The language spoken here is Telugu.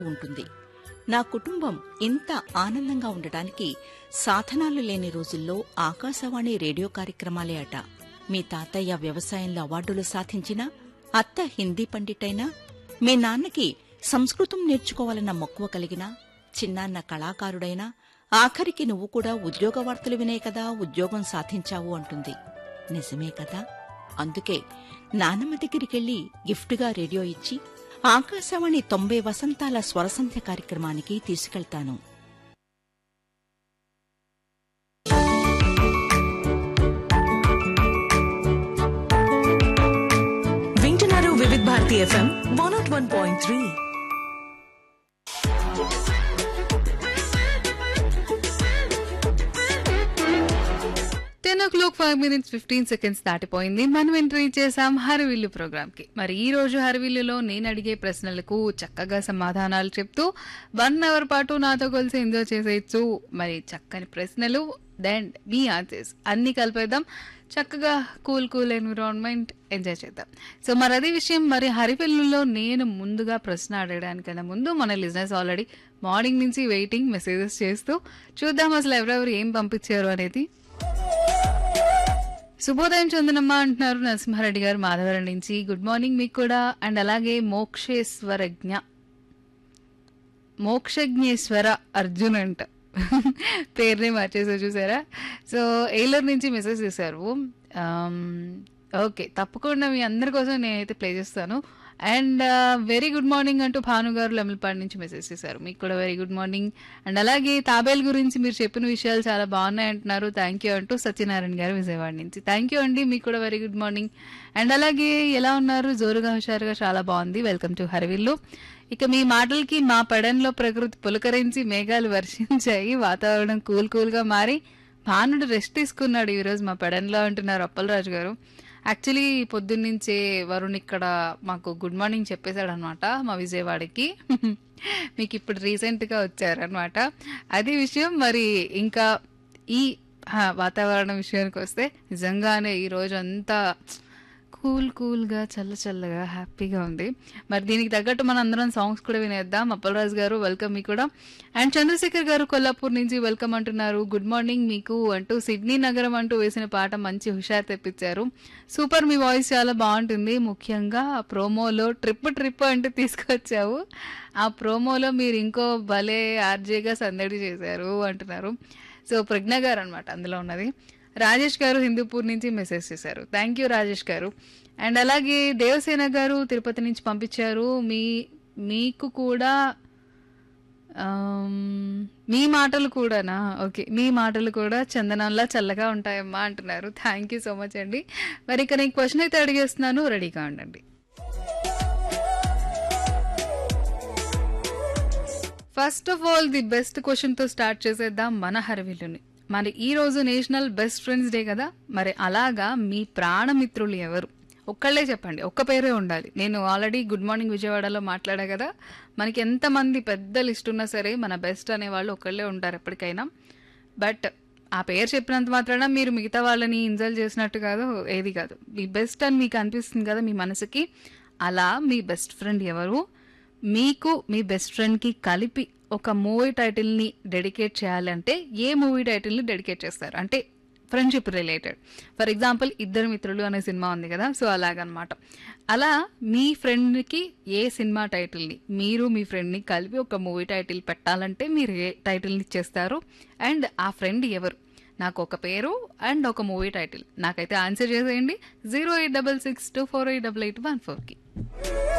ఉంటుంది నా కుటుంబం ఇంత ఆనందంగా ఉండటానికి సాధనాలు లేని రోజుల్లో ఆకాశవాణి రేడియో కార్యక్రమాలే అట మీ తాతయ్య వ్యవసాయంలో అవార్డులు సాధించినా అత్త హిందీ పండిటైనా మీ నాన్నకి సంస్కృతం నేర్చుకోవాలన్న మక్కువ కలిగినా చిన్నాన్న కళాకారుడైనా ఆఖరికి నువ్వు కూడా ఉద్యోగ వార్తలు వినే కదా ఉద్యోగం సాధించావు అంటుంది నిజమే కదా అందుకే నానమ్మ దగ్గరికెళ్లి గిఫ్ట్గా రేడియో ఇచ్చి ఆకాశవాణి తొంభై వసంతాల స్వరసంధ్య కార్యక్రమానికి తీసుకెళ్తాను వింటున్నారు Vividh Bharati FM one nought one point three ten o'clock five minutes fifteen seconds దాటిపోయింది మనం ఎంట్రీ చేసాం హరివిల్లు ప్రోగ్రామ్ కి మరి ఈ రోజు హరివిల్లులో నేను అడిగే ప్రశ్నలకు చక్కగా సమాధానాలు చెప్తూ వన్ అవర్ పాటు నాతో కలిసి ఎంజాయ్ చేసేయచ్చు మరి చక్కని ప్రశ్నలు దెన్ మీ ఆన్సర్స్ అన్ని కలిపేద్దాం చక్కగా కూల్ కూల్ ఎన్విరాన్మెంట్ ఎంజాయ్ చేద్దాం సో మరి అదే విషయం మరి హరివిల్లులో నేను ముందుగా ప్రశ్న అడగడానికన్నా ముందు మన లిజినెస్ ఆల్రెడీ మార్నింగ్ నుంచి వెయిటింగ్ మెసేజెస్ చేస్తూ చూద్దాం అసలు ఎవరెవరు ఏం పంపించారు అనేది శుభోదయం చందనమ్మ అంటున్నారు నరసింహారెడ్డి గారు మాధవరం నుంచి గుడ్ మార్నింగ్ మీకు కూడా అండ్ అలాగే మోక్షేశ్వరజ్ఞ మోక్షజ్ఞేశ్వర అర్జున్ అంట పేరునే మార్చేసా చూసారా సో ఏలూరు నుంచి మెసేజ్ చేశారు ఓకే తప్పకుండా మీ అందరి కోసం నేనైతే ప్లే చేస్తాను అండ్ వెరీ గుడ్ మార్నింగ్ అంటూ భాను గారు లెమల్పాడు నుంచి మెసేజ్ చేశారు మీకు కూడా వెరీ గుడ్ మార్నింగ్ అండ్ అలాగే తాబేల్ గురించి మీరు చెప్పిన విషయాలు చాలా బాగున్నాయి అంటున్నారు థ్యాంక్ యూ అంటూ సత్యనారాయణ గారు విజయవాడ నుంచి థ్యాంక్ యూ అండి మీకు కూడా వెరీ గుడ్ మార్నింగ్ అండ్ అలాగే ఎలా ఉన్నారు జోరుగా హుషారుగా చాలా బాగుంది వెల్కమ్ టు హరివిల్లు ఇక మీ మాటలకి మా పడన్లో ప్రకృతి పులకరించి మేఘాలు వర్షించాయి వాతావరణం కూల్ కూల్గా మారి భానుడు రెస్ట్ తీసుకున్నాడు ఈరోజు మా పెడన్లో అంటున్నారు అప్పలరాజు గారు యాక్చువల్లీ పొద్దున్నుంచే వరుణ్ ఇక్కడ మాకు గుడ్ మార్నింగ్ చెప్పేశాడు అనమాట మా విజయవాడకి మీకు ఇప్పుడు రీసెంట్గా వచ్చారనమాట అది విషయం మరి ఇంకా ఈ హా, వాతావరణం విషయానికి వస్తే నిజంగానే ఈ రోజు అంతా కూల్ కూల్గా చల్ల చల్లగా హ్యాపీగా ఉంది మరి దీనికి తగ్గట్టు మన అందరం సాంగ్స్ కూడా వినేద్దాం అప్పలరాజు గారు వెల్కమ్ మీకు కూడా అండ్ చంద్రశేఖర్ గారు కొల్లాపూర్ నుంచి వెల్కమ్ అంటున్నారు గుడ్ మార్నింగ్ మీకు అంటూ సిడ్నీ నగరం అంటూ వేసిన పాట మంచి హుషారు తెప్పించారు సూపర్ మీ వాయిస్ చాలా బాగుంటుంది ముఖ్యంగా ఆ ప్రోమోలో ట్రిప్ ట్రిప్ అంటూ తీసుకొచ్చావు ఆ ప్రోమోలో మీరు ఇంకో భలే ఆర్జేగా సందడి చేశారు అంటున్నారు సో ప్రజ్ఞ గారు అనమాట అందులో ఉన్నది రాజేష్ గారు హిందూపూర్ నుంచి మెసేజ్ చేశారు థ్యాంక్ యూ రాజేష్ గారు అండ్ అలాగే దేవసేన గారు తిరుపతి నుంచి పంపించారు మీ మీకు కూడా ఆమ్, మీ మాటలు కూడానా ఓకే మీ మాటలు కూడా చందనంలా చల్లగా ఉంటాయమ్మా అంటున్నారు థ్యాంక్ యూ సో మచ్ అండి మరి ఇక నేను క్వశ్చన్ అయితే అడిగేస్తున్నాను రెడీగా ఉండండి first of all the best question తో స్టార్ట్ చేసేద్దాం మన హరవిల్లుని మరి ఈ రోజు నేషనల్ బెస్ట్ ఫ్రెండ్స్ డే కదా మరి అలాగా మీ ప్రాణమిత్రులు ఎవరు ఒక్కళ్ళే చెప్పండి ఒక్క పేరే ఉండాలి నేను ఆల్రెడీ గుడ్ మార్నింగ్ విజయవాడలో మాట్లాడా కదా మనకి ఎంతమంది పెద్ద లిస్ట్ ఉన్నా సరే మన బెస్ట్ అనేవాళ్ళు ఒక్కళ్ళే ఉంటారు ఎప్పటికైనా బట్ ఆ పేరు చెప్పినంత మాత్రాన మీరు మిగతా వాళ్ళని ఇన్సల్ట్ చేసినట్టు కాదు ఏది కాదు మీ బెస్ట్ అని మీకు అనిపిస్తుంది కదా మీ మనసుకి అలా మీ బెస్ట్ ఫ్రెండ్ ఎవరు మీకు మీ బెస్ట్ ఫ్రెండ్కి కలిపి ఒక మూవీ టైటిల్ని డెడికేట్ చేయాలంటే ఏ మూవీ టైటిల్ని డెడికేట్ చేస్తారు అంటే ఫ్రెండ్షిప్ రిలేటెడ్ ఫర్ ఎగ్జాంపుల్ ఇద్దరు మిత్రులు అనే సినిమా ఉంది కదా సో అలాగనమాట అలా మీ ఫ్రెండ్కి ఏ సినిమా టైటిల్ని మీరు మీ ఫ్రెండ్ని కలిపి ఒక మూవీ టైటిల్ పెట్టాలంటే మీరు ఏ టైటిల్ని ఇచ్చేస్తారు అండ్ ఆ ఫ్రెండ్ ఎవరు నాకు ఒక పేరు అండ్ ఒక మూవీ టైటిల్ నాకైతే ఆన్సర్ చేసేయండి zero eight double six two four eight double eight one ఫోర్కి